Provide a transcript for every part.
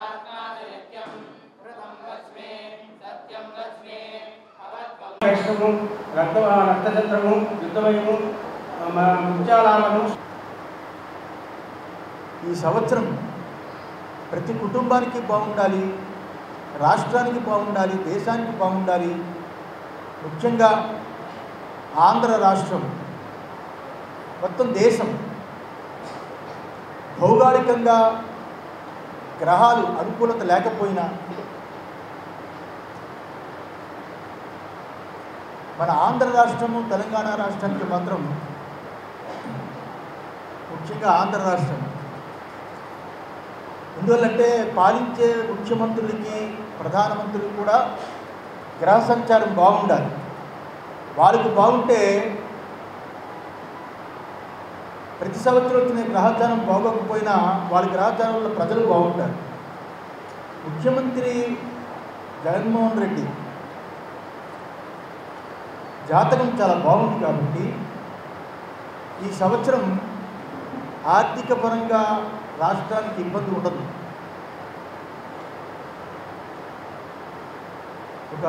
కష్టము రక్త రక్తచంద్రము యుద్ధమయము ముత్యాలాభము ఈ సంవత్సరం ప్రతి కుటుంబానికి బాగుండాలి రాష్ట్రానికి బాగుండాలి దేశానికి బాగుండాలి ముఖ్యంగా ఆంధ్ర రాష్ట్రం మొత్తం దేశం భౌగోళికంగా గ్రహాలు అనుకూలత లేకపోయినా మన ఆంధ్ర రాష్ట్రము తెలంగాణ రాష్ట్రానికి మాత్రం ముఖ్యంగా ఆంధ్ర రాష్ట్రం ఎందువల్లంటే పాలించే ముఖ్యమంత్రులకి ప్రధానమంత్రులకు కూడా గ్రహ సంచారం బాగుండాలి వాళ్ళకి బాగుంటే ప్రతి సంవత్సరం వచ్చిన గ్రహచారం బాగోకపోయినా వాళ్ళ గ్రహచారంలో ప్రజలు బాగుంటారు ముఖ్యమంత్రి జగన్మోహన్ రెడ్డి జాతకం చాలా బాగుంది కాబట్టి ఈ సంవత్సరం ఆర్థిక పరంగా రాష్ట్రానికి ఇబ్బంది ఉండదు ఒక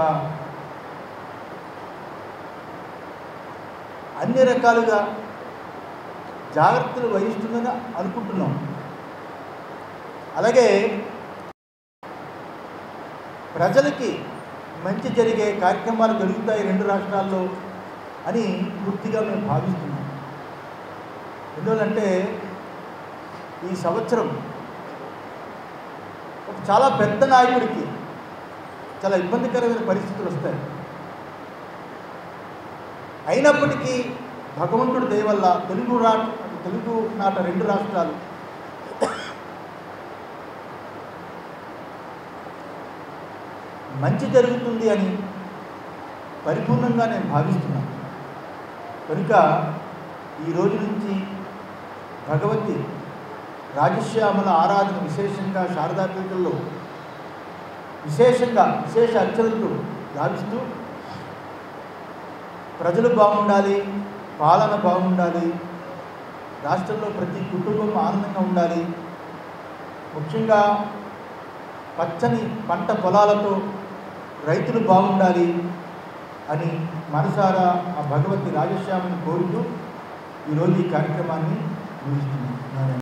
అన్ని రకాలుగా జాగ్రత్తలు వహిస్తుందని అనుకుంటున్నాం అలాగే ప్రజలకి మంచి జరిగే కార్యక్రమాలు జరుగుతాయి రెండు రాష్ట్రాల్లో అని పూర్తిగా మేము భావిస్తున్నాం ఎందువల్లంటే ఈ సంవత్సరం ఒక చాలా పెద్ద నాయకుడికి చాలా ఇబ్బందికరమైన పరిస్థితులు వస్తాయి అయినప్పటికీ భగవంతుడి దయ వల్ల తెలుగు రా తెలుగు నాట రెండు రాష్ట్రాలు మంచి జరుగుతుంది అని పరిపూర్ణంగా నేను భావిస్తున్నాను కనుక ఈ రోజు నుంచి భగవతి రాజశ్యామల ఆరాధన విశేషంగా శారదాపీఠంలో విశేషంగా విశేష అర్చనలతో గావిస్తూ ప్రజలు బాగుండాలి పాలన బాగుండాలి రాష్ట్రంలో ప్రతి కుటుంబం ఆనందంగా ఉండాలి ముఖ్యంగా పచ్చని పంట పొలాలతో రైతులు బాగుండాలి అని మనసారా ఆ భగవతి రాజశ్యామని కోరుతూ ఈరోజు ఈ కార్యక్రమాన్ని ముగిస్తున్నాను